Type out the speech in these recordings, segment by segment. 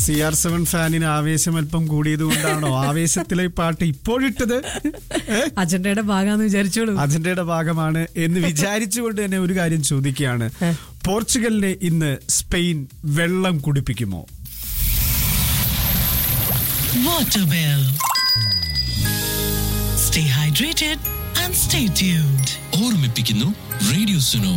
C R seven ഫാനിന് ആവേശം അല്പം കൂടിയത് കൊണ്ടാണോ ആവേശത്തിലെ ഈ പാട്ട് ഇപ്പോഴിട്ടത് ഏ? അജണ്ടയുടെ ഭാഗമാന്ന് വിചാരിച്ചോളൂ അജണ്ടയുടെ ഭാഗമാണ് എന്ന് വിചാരിച്ചുകൊണ്ട് തന്നെ ഒരു കാര്യം ചോദിക്കുകയാണ് പോർച്ചുഗലിനെ ഇന്ന് സ്പെയിൻ വെള്ളം കുടിപ്പിക്കുമോ Waterwell. Stay hydrated and stay tuned. ഓർമ്മിപ്പിക്കുന്നു radio Suno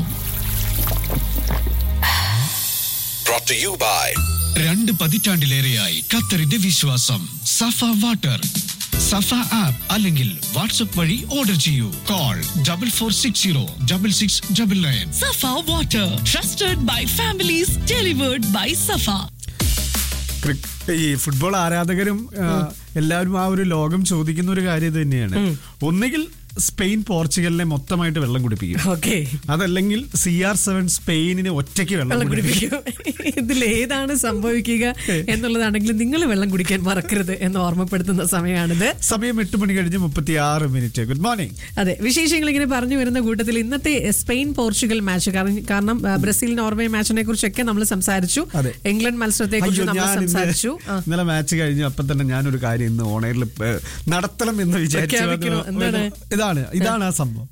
brought to you by രണ്ട് പതിറ്റാണ്ടിലേറെയായി ഖത്തറിന്റെ വിശ്വാസം സഫ വാട്ടർ സഫ ആപ്പ് അല്ലെങ്കിൽ വാട്സ്ആപ്പ് വഴി ഓർഡർ ചെയ്യൂ call double four six zero double six double nine Safa Water, trusted by families, delivered by Safa. ക്രിക്- ഈ ഫുട്ബോൾ ആരാധകരും ആ, എല്ലാവരും ആ ഒരു ലോകം ചോദിക്കുന്ന ഒരു കാര്യം ഇത് തന്നെയാണ് ഒന്നുകിൽ സ്പെയിൻ പോർച്ചുഗലിനെ മൊത്തമായിട്ട് വെള്ളം കുടിപ്പിക്കും ഓക്കെ അതല്ലെങ്കിൽ സി ആർ സെവൻ സ്പെയിനിന് ഒറ്റയ്ക്ക് വെള്ളം വെള്ളം കുടിപ്പിക്കും കുടിപ്പിക്കും ഇതിൽ ഏതാണ് സംഭവിക്കുക എന്നുള്ളതാണെങ്കിൽ നിങ്ങൾ വെള്ളം കുടിക്കാൻ മറക്കരുത് എന്ന് ഓർമ്മപ്പെടുത്തുന്ന സമയമാണിത് സമയം എട്ട് മണി കഴിഞ്ഞ് മുപ്പത്തി ആറ് മിനിറ്റ് ഗുഡ് മോർണിംഗ് അതെ വിശേഷങ്ങൾ ഇങ്ങനെ പറഞ്ഞു വരുന്ന കൂട്ടത്തിൽ ഇന്നത്തെ സ്പെയിൻ പോർച്ചുഗൽ മാച്ച് കാരണം കാരണം ആ, ബ്രസീൽ നോർവേ മാച്ചിനെ കുറിച്ചൊക്കെ നമ്മൾ സംസാരിച്ചു അതെ. ഇംഗ്ലണ്ട് മത്സരത്തെ അയ്യോ കുറിച്ച് നമ്മൾ ഞാൻ ഇന്ന് സംസാരിച്ചു ആ. ഇന്നലെ മാച്ച് കഴിഞ്ഞു അപ്പൊ തന്നെ ഞാനൊരു കാര്യം ഇന്ന് ഓണറിൽ നടത്തണം എന്ന് വിചാരിച്ചു പ്രഖ്യാപിക്കണോ? വന്നു. എന്താണ്? ഇതാണ് ഇതാണ് ആ സംഭവം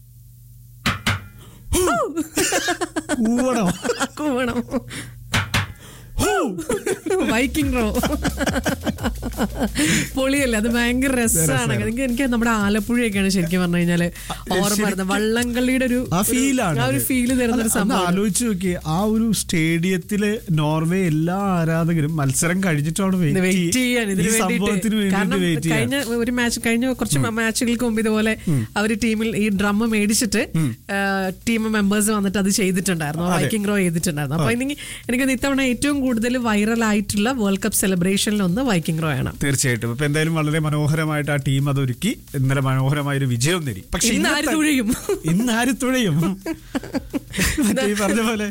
ഊവണോ കൂവണം വൈക്കിംഗ് റോ പൊളിയല്ലേ അത് ഭയങ്കര രസമാണ് എനിക്ക് എനിക്ക് നമ്മുടെ ആലപ്പുഴയൊക്കെയാണ് ശരിക്കും പറഞ്ഞു കഴിഞ്ഞാല് ഓർമ്മ വരുന്നത് വള്ളംകളിയുടെ ഒരു ആ ഫീലാണ് ആ ഒരു ഫീല് തരുന്ന ഒരു സംഭവം ആലോചിച്ച് നോക്കിയേ ആ ഒരു സ്റ്റേഡിയത്തില് നോർവേ എല്ലാ ആരാധകരും മത്സരം കഴിഞ്ഞിട്ടാണ് വെയിറ്റ് ചെയ്യാൻ ഇതിന് ഈ സംഭവത്തിന് വേണ്ടിയിട്ട് വേണ്ടിയിട്ട് കാരണം വെയിറ്റ് ചെയ്യാൻ കഴിഞ്ഞ ഒരു മാച്ച് കഴിഞ്ഞ കുറച്ച് മാച്ചുകൾക്ക് മുമ്പ് ഇതുപോലെ അവർ ടീമിൽ ഈ ഡ്രം മേടിച്ചിട്ട് ടീം മെമ്പേഴ്സ് വന്നിട്ട് അത് ചെയ്തിട്ടുണ്ടായിരുന്നു വൈക്കിംഗ് റോ ചെയ്തിട്ടുണ്ടായിരുന്നു അപ്പൊ എനിക്ക് എനിക്ക് ഇത്തവണ ഏറ്റവും കൂടുതൽ വൈറൽ ആയിട്ടുള്ള വേൾഡ് കപ്പ് സെലിബ്രേഷനിൽ ഒന്ന് വൈക്കിംഗ് റോ ആണ് തീർച്ചയായിട്ടും ഇപ്പൊ എന്തായാലും വളരെ മനോഹരമായിട്ട് ആ ടീം അത് ഒരുക്കി ഇന്നലെ മനോഹരമായ ഒരു വിജയം നേടി പക്ഷെ ഇന്ന് ആര് ഇന്നത്തെ- തുഴയും? ഇന്ന് ആര് തുഴയും മറ്റേ ഈ പറഞ്ഞ പോലെ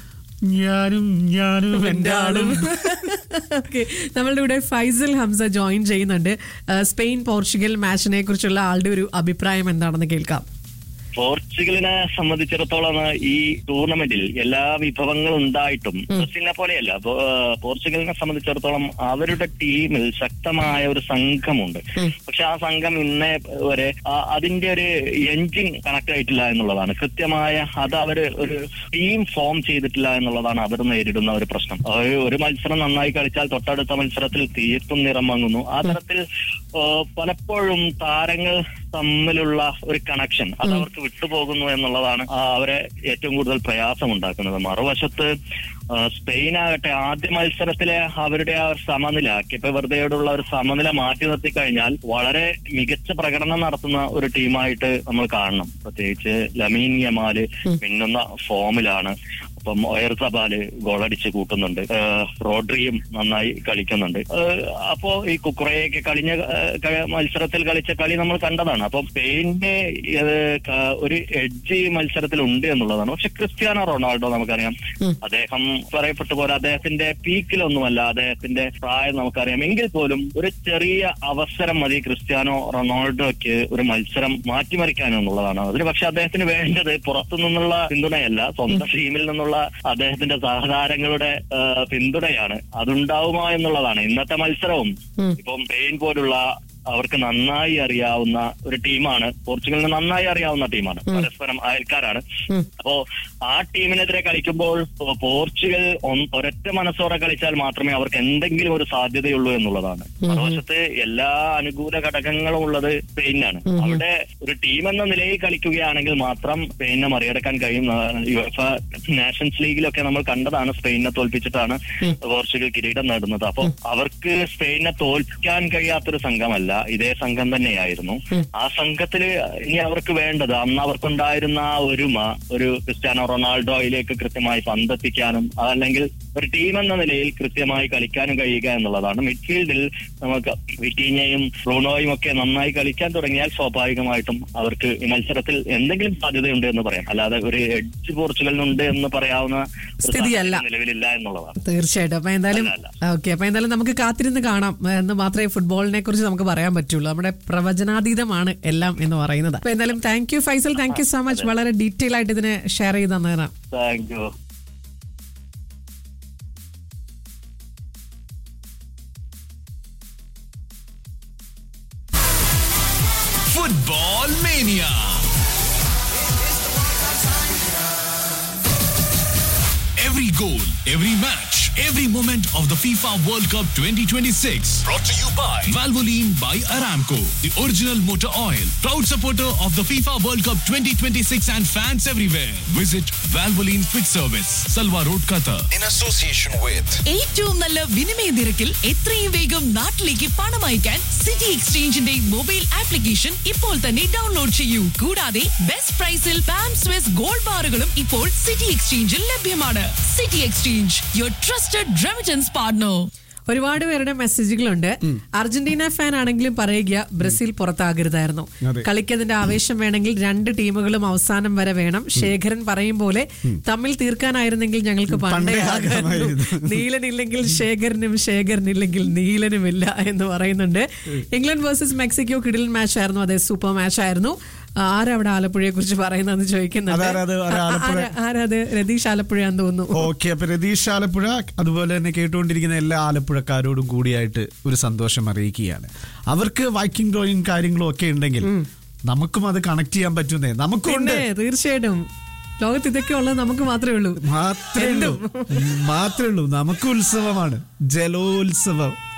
ഞാനും ഞാനും എന്റെ ആളും ഓക്കെ നമ്മളുടെ ഇവിടെ ഫൈസൽ ഹംസ ജോയിൻ ചെയ്യുന്നുണ്ട് ആ, സ്പെയിൻ പോർച്ചുഗൽ മാച്ചിനെ കുറിച്ചുള്ള ആളുടെ ഒരു അഭിപ്രായം എന്താണെന്ന് കേൾക്കാം പോർച്ചുഗലിനെ സംബന്ധിച്ചിടത്തോളം ഈ ടൂർണമെന്റിൽ എല്ലാ വിഭവങ്ങളും ഉണ്ടായിട്ടും ബ്രസീലിനെ പോലെയല്ല പോ- ഏഹ് പോർച്ചുഗലിനെ സംബന്ധിച്ചിടത്തോളം അവരുടെ ടീമിൽ ശക്തമായ ഒരു സംഘമുണ്ട് പക്ഷെ ആ സംഘം ഇന്നേ വരെ ആ- അതിന്റെ ഒരു എൻജിൻ കണക്ട് ആയിട്ടില്ല എന്നുള്ളതാണ് കൃത്യമായ അത് അവര് ഒരു ടീം ഫോം ചെയ്തിട്ടില്ല എന്നുള്ളതാണ് അവർ നേരിടുന്ന ഒരു പ്രശ്നം ഒരു ഒരു മത്സരം നന്നായി കളിച്ചാൽ തൊട്ടടുത്ത മത്സരത്തിൽ തീർത്തും നിറം വാങ്ങുന്നു ആ തരത്തിൽ ഏഹ് പലപ്പോഴും താരങ്ങൾ തമ്മിലുള്ള ഒരു കണക്ഷൻ അത് അവർക്ക് വിട്ടുപോകുന്നു എന്നുള്ളതാണ് ആ അവരെ ഏറ്റവും കൂടുതൽ പ്രയാസം ഉണ്ടാക്കുന്നത് മറുവശത്ത് ആ, സ്പെയിൻ ആകട്ടെ ആദ്യ മത്സരത്തിലെ അവരുടെ ആ ഒരു സമനില കിപ്പ വെറുതെയോടുള്ള ഒരു സമനില മാറ്റി നിർത്തി കഴിഞ്ഞാൽ വളരെ മികച്ച പ്രകടനം നടത്തുന്ന ഒരു ടീമായിട്ട് നമ്മൾ കാണണം പ്രത്യേകിച്ച് ലമീൻ യമാല് മിന്നുന്ന ഫോമിലാണ് അപ്പം ഒയർ സബാല് ഗോളടിച്ച് കൂട്ടുന്നുണ്ട് ഏഹ് റോഡ്രിയും നന്നായി കളിക്കുന്നുണ്ട് ഏഹ് അപ്പോ ഈ കുക്കുറയൊക്കെ കളിഞ്ഞ ഏഹ് ക- മത്സരത്തിൽ കളിച്ച കളി നമ്മൾ കണ്ടതാണ് അപ്പം സ്പെയിനിന്റെ ഏഹ് ക- ഒരു എഡ്ജ് ഈ മത്സരത്തിൽ ഉണ്ട് എന്നുള്ളതാണ് പക്ഷെ ക്രിസ്ത്യാനോ റൊണാൾഡോ നമുക്കറിയാം അദ്ദേഹം പറയപ്പെട്ട പോലെ അദ്ദേഹത്തിന്റെ പീക്കിലൊന്നുമല്ല അദ്ദേഹത്തിന്റെ പ്രായം നമുക്കറിയാം എങ്കിൽ പോലും ഒരു ചെറിയ അവസരം മതി ക്രിസ്ത്യാനോ റൊണാൾഡോയ്ക്ക് ഒരു മത്സരം മാറ്റിമറിക്കാൻ എന്നുള്ളതാണ് അതിന് പക്ഷെ അദ്ദേഹത്തിന് വേണ്ടത് പുറത്തു നിന്നുള്ള പിന്തുണയല്ല സ്വന്തം ടീമിൽ നിന്നുള്ള അദ്ദേഹത്തിന്റെ സഹതാരങ്ങളുടെ ആ, പിന്തുണയാണ് അതുണ്ടാവുമോ എന്നുള്ളതാണ് ഇന്നത്തെ മത്സരവും ഇപ്പം സ്പെയിൻ പോലുള്ള അവർക്ക് നന്നായി അറിയാവുന്ന ഒരു ടീമാണ് പോർച്ചുഗലിന് നന്നായി അറിയാവുന്ന ടീമാണ് പരസ്പരം അയൽക്കാരാണ് അപ്പോ ആ ടീമിനെതിരെ കളിക്കുമ്പോൾ പോ- പോർച്ചുഗൽ ഒന്ന് ഒരൊറ്റ മനസ്സോടെ കളിച്ചാൽ മാത്രമേ അവർക്ക് എന്തെങ്കിലും ഒരു സാധ്യതയുള്ളൂ എന്നുള്ളതാണ് മറുവശത്ത് എല്ലാ അനുകൂല ഘടകങ്ങളും ഉള്ളത് സ്പെയിനാണ് അവിടെ ഒരു ടീം എന്ന നിലയിൽ കളിക്കുകയാണെങ്കിൽ മാത്രം സ്പെയിനെ മറികടക്കാൻ കഴിയും യുഎഫ നാഷൻസ് ലീഗിലൊക്കെ നമ്മൾ കണ്ടതാണ് സ്പെയിനെ തോൽപ്പിച്ചിട്ടാണ് പോർച്ചുഗൽ കിരീടം നേടുന്നത് അപ്പോൾ അവർക്ക് സ്പെയിനെ തോൽപ്പിക്കാൻ കഴിയാത്തൊരു സംഘമല്ല ഇതേ സംഘം തന്നെയായിരുന്നു ആ സംഘത്തില് ഇനി അവർക്ക് വേണ്ടത് അന്ന് അവർക്കുണ്ടായിരുന്ന ആ ഒരുമ ഒരു ക്രിസ്ത്യാനോ റൊണാൾഡോയിലേക്ക് കൃത്യമായി പന്തെത്തിക്കാനും അതല്ലെങ്കിൽ ഒരു ടീം എന്ന നിലയിൽ കൃത്യമായി കളിക്കാനും കഴിയുക എന്നുള്ളതാണ് മിഡ്ഫീൽഡിൽ നമുക്ക് വിറ്റീഞ്ഞയും ബ്രൂണോയും ഒക്കെ നന്നായി കളിക്കാൻ തുടങ്ങിയാൽ സ്വാഭാവികമായിട്ടും അവർക്ക് ഈ മത്സരത്തിൽ എന്തെങ്കിലും സാധ്യതയുണ്ട് എന്ന് പറയാം അല്ലാതെ ഒരു എഡ്ജ് പോർച്ചുഗലിനുണ്ട് എന്ന് പറയാവുന്ന ഒരു സ്ഥിതിയല്ല. സാഹചര്യം നിലവിലില്ല എന്നുള്ളതാണ് തീർച്ചയായിട്ടും അപ്പൊ എന്തായാലും അല്ല, ഓക്കെ അപ്പൊ എന്തായാലും നമുക്ക് കാത്തിരുന്ന് കാണാം എന്ന് മാത്രമേ ഫുട്ബോളിനെ കുറിച്ച് നമുക്ക് പറയാൻ പറ്റുള്ളൂ നമ്മുടെ പ്രവചനാതീതമാണ് എല്ലാം എന്ന് പറയുന്നത് അപ്പൊ എന്തായാലും thank you Faisal thank you so much വളരെ ഡീറ്റെയിൽ ആയിട്ട് ഇതിനെ ഷെയർ ചെയ്ത് തന്നതിനാ thank you Football Mania. Every goal, every match, every moment of the FIFA World Cup 2026. Brought to you by Valvoline by Aramco, the original motor oil. Proud supporter of the FIFA World Cup 2026 and fans everywhere. Visit Valvoline Quick Service, Salwa Road, Qatar. in association with ഏറ്റവും നല്ല വിനിമയ നിരക്കിൽ എത്രയും വേഗം നാട്ടിലേക്ക് പണം അയക്കാൻ city എക്സ്ചേഞ്ചിന്റെ mobile application ഇപ്പോൾ തന്നെ ഡൗൺലോഡ് ചെയ്യൂ കൂടാതെ ബെസ്റ്റ് പ്രൈസിൽ പാം സ്വിസ് ഗോൾഡ് ബാറുകളും ഇപ്പോൾ സിറ്റി എക്സ്ചേഞ്ചിൽ ലഭ്യമാണ് city exchange your trusted remittance partner ഒരുപാട് പേരുടെ മെസ്സേജുകളുണ്ട് അർജന്റീന ഫാൻ ആണെങ്കിലും പറയുക ബ്രസീൽ പുറത്താകരുതായിരുന്നു അതെ. കളിക്കതിന്റെ ആവേശം വേണമെങ്കിൽ രണ്ട് ടീമുകളും അവസാനം വരെ വേണം ശേഖരൻ പറയും പോലെ തമ്മിൽ തീർക്കാനായിരുന്നെങ്കിൽ ഞങ്ങൾക്ക് പണ്ടേ പണ്ടേ ആകാമായിരുന്നു. ആകാമായിരുന്നു. നീലനില്ലെങ്കിൽ ശേഖരനും ശേഖരനില്ലെങ്കിൽ നീലനുമില്ല എന്ന് പറയുന്നുണ്ട് ഇംഗ്ലണ്ട് വേഴ്സസ് മെക്സിക്കോ കിടിലൻ മാച്ച് ആയിരുന്നു അതെ സൂപ്പർ മാച്ച് ആയിരുന്നു ആരവിടെ ആലപ്പുഴയെ കുറിച്ച് പറയുന്നതെന്ന് ചോദിക്കുന്നുണ്ട് അതാരാ അത്? ഒരു ആലപ്പുഴ? ആ- ആരാ- ആരാ അത് രതീഷ് ആലപ്പുഴയാന്ന് തോന്നുന്നു ഓക്കെ അപ്പൊ രതീഷ് ആലപ്പുഴ അതുപോലെ തന്നെ കേട്ടുകൊണ്ടിരിക്കുന്ന എല്ലാ ആലപ്പുഴക്കാരോടും കൂടിയായിട്ട് ഒരു സന്തോഷം അറിയിക്കുകയാണ് അവർക്ക് വൈക്കിംഗ് ഡ്രോയിങ് കാര്യങ്ങളും ഒക്കെ ഉണ്ടെങ്കിൽ നമുക്കും അത് കണക്ട് ചെയ്യാൻ പറ്റുന്നേ നമുക്കും ഉണ്ട് പിന്നെ തീർച്ചയായിട്ടും ലോകത്ത് ഇതൊക്കെ ഉള്ളത് നമുക്ക് മാത്രമേ ഉള്ളൂ മാത്രമേ ഉള്ളൂ മാത്രമേ ഉള്ളൂ നമുക്ക് ഉത്സവമാണ് ജലോത്സവം